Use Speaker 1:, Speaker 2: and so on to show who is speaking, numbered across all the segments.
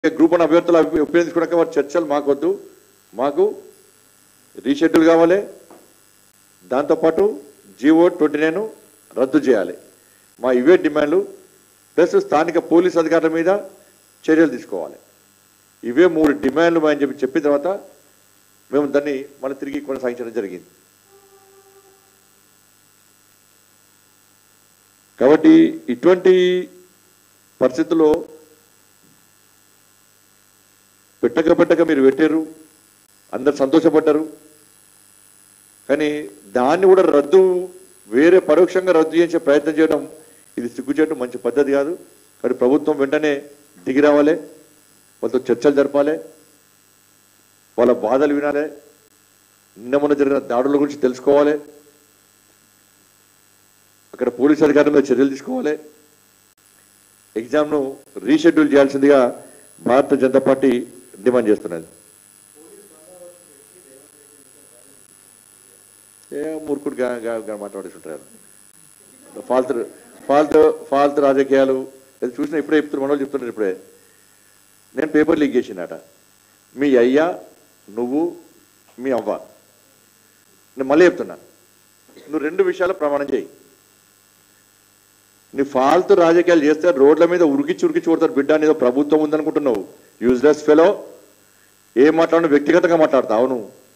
Speaker 1: group one అభ్యర్థులు అభి- ఉపయోగించుకున్నాక వారి చర్చలు మాకొద్దు మాకు రీషెడ్యూల్ కావాలి దాంతోపాటు జీవో ట్వంటీ నైన్ రద్దు చేయాలి మా ఇవే డిమాండ్లు ప్లస్ స్థానిక పోలీస్ అధికారుల మీద చర్యలు తీసుకోవాలి ఇవే మూడు డిమాండ్లు అని చెప్పి చెప్పిన తర్వాత మేము దాన్ని మళ్ళీ తిరిగి కొనసాగించడం జరిగింది కాబట్టి ఇటువంటి పరిస్థితుల్లో పెట్టక పెట్టక మీరు పెట్టారు అందరు సంతోషపడ్డారు కానీ దాన్ని కూడా రద్దు వేరే పరోక్షంగా రద్దు చేసే ప్రయత్నం చేయడం ఇది సిగ్గుచేయడం మంచి పద్ధతి కాదు కానీ ప్రభుత్వం వెంటనే దిగి రావాలి వాళ్ళతో చర్చలు జరపాలి వాళ్ళ బాధలు వినాలి నిన్న మొన్న జరిగిన దాడుల గురించి తెలుసుకోవాలి అక్కడ పోలీస్ అధికారుల మీద చర్యలు తీసుకోవాలి ఎగ్జామ్ను రీషెడ్యూల్ చేయాల్సిందిగా భారత జనతా పార్టీ డిమాండ్ చేస్తున్నది ఏ మూర్ఖుడు గా గా- గా మాట్లాడేస్తుంటారు ఫాల్తు ఫాల్తు ఫాల్తు రాజకీయాలు అది చూసిన ఇప్పుడే చెప్తున్నారు మనోళ్ళు చెప్తున్నారు ఇప్పుడే నేను పేపర్ లీక్ చేసినట మీ అయ్యా నువ్వు మీ అవ్వ నేను మళ్ళీ చెప్తున్నా నువ్వు రెండు విషయాలు ప్రమాణం చేయి నీ ఫాల్తు రాజకీయాలు చేస్తే రోడ్ల మీద ఉరికిచ్చి ఉరికిచ్చి కొడతారు బిడ్డ అనేది ప్రభుత్వం ఉందనుకుంటున్నావు యూజ్లెస్ ఫెలో ఏం మాట్లాడిన వ్యక్తిగతంగా మాట్లాడతా అవును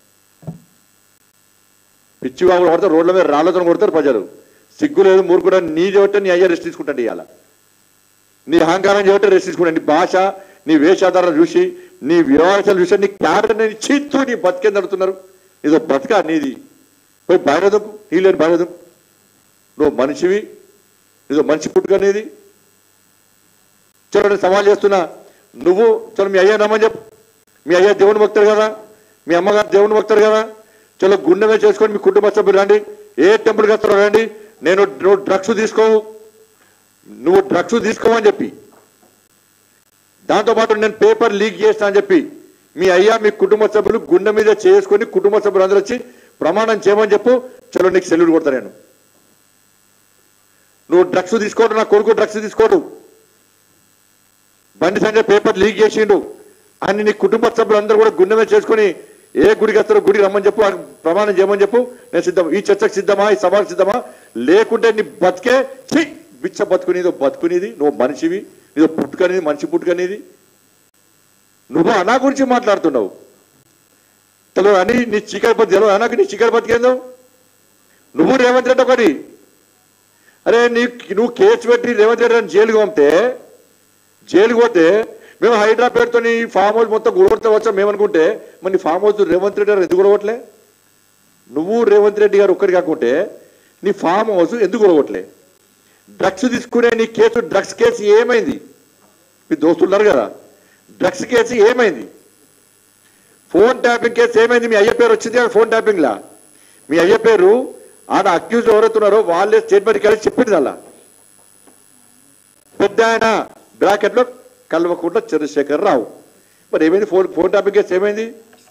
Speaker 1: పిచ్చి వాగులు కొడతారు రోడ్ల మీద రాళ్ళతో కొడతారు ప్రజలు సిగ్గు లేదు మూర్ఖుడు నీ చెబితే నీ అయ్యా రెస్ట్ తీసుకుంటాడు ఇవాళ నీ అహంకారం చెబితే రెస్ట్ తీసుకుంటాడు నీ భాష నీ వేషాధారణ చూసి నీ వ్యవహారాలు చూసి నీ క్యారెక్టర్ నీ చీత్తు నీ బతికే నడుతున్నారు ఇదో బతక నీది పోయి బయటదు నీ లేని బయటదు నువ్వు మనిషివి ఇదో మనిషి పుట్టుక నీది చలో నేను సవాల్ చేస్తున్నా నువ్వు చలో మీ అయ్యా నమ్మని చెప్పు మీ అయ్యా దేవుని భక్తుడు కదా మీ అమ్మగారు దేవుని భక్తుడు కదా చలో గుండెమే చేసుకొని మీ కుటుంబ సభ్యులు రండి ఏ టెంపుల్కి వస్తారో రండి నేను నువ్వు డ్రగ్స్ తీసుకోవు నువ్వు డ్రగ్స్ తీసుకోవని చెప్పి దాంతోపాటు నేను పేపర్ లీక్ చేస్తా అని చెప్పి మీ అయ్యా మీ కుటుంబ సభ్యులు గుండె మీద చేసుకొని కుటుంబ సభ్యులు అందరూ వచ్చి ప్రమాణం చేయమని చెప్పు చలో నీకు సెల్యూట్ కొడతా నేను నువ్వు డ్రగ్స్ తీసుకోడు నా కొడుకు డ్రగ్స్ తీసుకోడు బండి సంజయ్ పేపర్ లీక్ చేసిండు అని నీ కుటుంబ సభ్యులందరూ కూడా గుండె మీద చేసుకొని ఏ గుడికి వస్తారో గుడికి రమ్మని చెప్పు ఆ ప్రమాణం చేయమని చెప్పు నేను సిద్ధం ఈ చర్చకు సిద్ధమా ఈ సభకు సిద్ధమా లేకుంటే నీ బతికే ఛీ, బిచ్చ బతుకునేది బతుకునేది నువ్వు మనిషివి నీదో పుట్టుకనేది మనిషి పుట్టుకనేది నువ్వు అనా గురించి మాట్లాడుతున్నావు తెలియదు అని నీ చీకటి బతి తెలియదు అనాకు నీ చీకటి బతికేందో నువ్వు రేవంత్ రెడ్డి ఒకటి అరే నీ నువ్వు కేసు పెట్టి రేవంత్ రెడ్డి అని జైలుకి పంపితే జైలుకి పోతే మేము హైడ్రా పేరుతో నీ ఫామ్ హౌస్ మొత్తం గుడగొడతా వచ్చాం మేము అనుకుంటే మరి నీ ఫామ్ హౌస్ రేవంత్ రెడ్డి గారు ఎందుకు గుడగొట్టలే నువ్వు రేవంత్ రెడ్డి గారు ఒక్కటి కాకుంటే నీ ఫామ్ హౌస్ ఎందుకు గుడగొట్టలే డ్రగ్స్ తీసుకునే నీ కేసు డ్రగ్స్ కేసు ఏమైంది మీ దోస్తులు ఉన్నారు కదా డ్రగ్స్ కేసు ఏమైంది ఫోన్ ట్యాపింగ్ కేసు ఏమైంది మీ అయ్య పేరు వచ్చింది కదా ఫోన్ ట్యాపింగ్లా మీ అయ్య పేరు ఆడ అక్యూజ్ ఎవరైతున్నారో వాళ్ళే స్టేట్మెంట్కి వెళ్ళి చెప్పింది అలా పెద్ద ఆయన బ్రాకెట్లో కల్వకుంట్ల చంద్రశేఖర్ రావు మరి ఏమైంది ఫోన్ ఫోన్ టాపిక్ కేసు ఏమైంది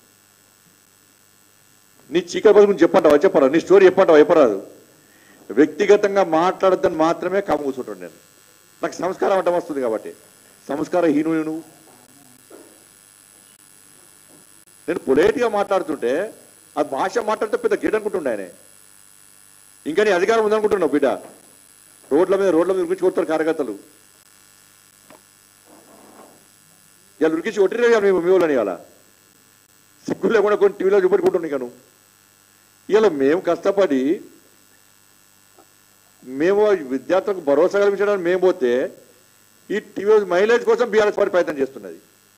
Speaker 1: నీ చీకటి బతుకు గురించి చెప్పంటావా చెప్పరా నీ స్టోరీ చెప్పంటావా చెప్పరాదు వ్యక్తిగతంగా మాట్లాడద్దని మాత్రమే కమ్మ కూర్చుంటాను నేను నాకు సంస్కారం అంటే వస్తుంది కాబట్టి సంస్కార హీను నువ్వు నేను పొలేట్గా మాట్లాడుతుంటే ఆ భాష మాట్లాడితే పెద్ద గిడ్ అనుకుంటుండే ఆయన ఇంకా నీ అధికారం ఉందనుకుంటున్నావు బిడ్డ రోడ్ల మీద రోడ్ల మీద ఉరికించి కొడతారు కార్యకర్తలు ఇలా ఉరికించి కొట్టిరే కదా మేము మీ వాళ్ళని ఇవాళ సిగ్గు లేకుండా కొన్ని టీవీలో చూపెట్టుకుంటున్నాం ఇక నువ్వు ఇలా మేము కష్టపడి మేము విద్యార్థులకు భరోసా కల్పించడానికి మేము పోతే ఈ టీవీ మైలేజ్ కోసం బీఆర్ఎస్ పార్టీ ప్రయత్నం చేస్తున్నది